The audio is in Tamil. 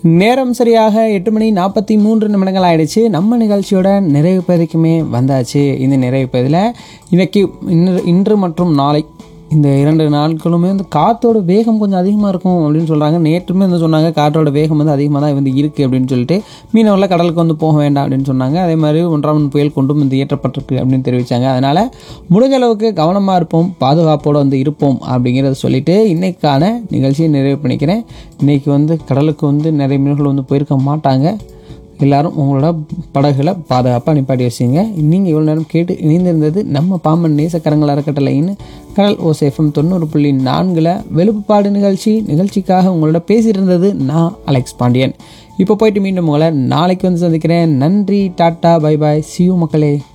நேரம் சரியாக எட்டு மணி நாற்பத்தி மூன்று நிமிடங்கள் ஆயிடுச்சு நம்ம நிகழ்ச்சியோட நிறைவு பகுதிக்குமே வந்தாச்சு இந்த நிறைவு பகுதியில் இன்னைக்கு இன்று இன்று மற்றும் நாளை இந்த இரண்டு நாட்களுமே வந்து காற்றோட வேகம் கொஞ்சம் அதிகமாக இருக்கும் அப்படின்னு சொல்கிறாங்க நேற்றுமே வந்து சொன்னாங்க காற்றோட வேகம் வந்து அதிகமாக தான் வந்து இருக்குது அப்படின்னு சொல்லிட்டு மீனவர்களை கடலுக்கு வந்து போக வேண்டாம் அப்படின்னு சொன்னாங்க அதே மாதிரி ஒன்றாம் புயல் கொண்டும் வந்து ஏற்றப்பட்டிருக்கு அப்படின்னு தெரிவித்தாங்க அதனால் முடிஞ்ச அளவுக்கு கவனமாக இருப்போம் பாதுகாப்போடு வந்து இருப்போம் அப்படிங்கிறத சொல்லிட்டு இன்னைக்கான நிகழ்ச்சியை நிறைவு பண்ணிக்கிறேன் இன்னைக்கு வந்து கடலுக்கு வந்து நிறைய மீனவர்கள் வந்து போயிருக்க மாட்டாங்க எல்லாரும் உங்களோட படகுகளை பாதுகாப்பாக நிப்பாட்டி வச்சுங்க நீங்கள் இவ்வளோ நேரம் கேட்டு இணைந்திருந்தது நம்ம பாம்பன் நேசக்கரங்கள் அறக்கட்டளைன்னு கடல் ஓசேஃபம் தொண்ணூறு புள்ளி நான்கில் வெளுப்புப்பாடு நிகழ்ச்சி நிகழ்ச்சிக்காக உங்களோட பேசிட்டு இருந்தது நான் அலெக்ஸ் பாண்டியன் இப்போ போயிட்டு மீண்டும் உங்களை நாளைக்கு வந்து சந்திக்கிறேன் நன்றி டாட்டா பை பாய் சியூ மக்களே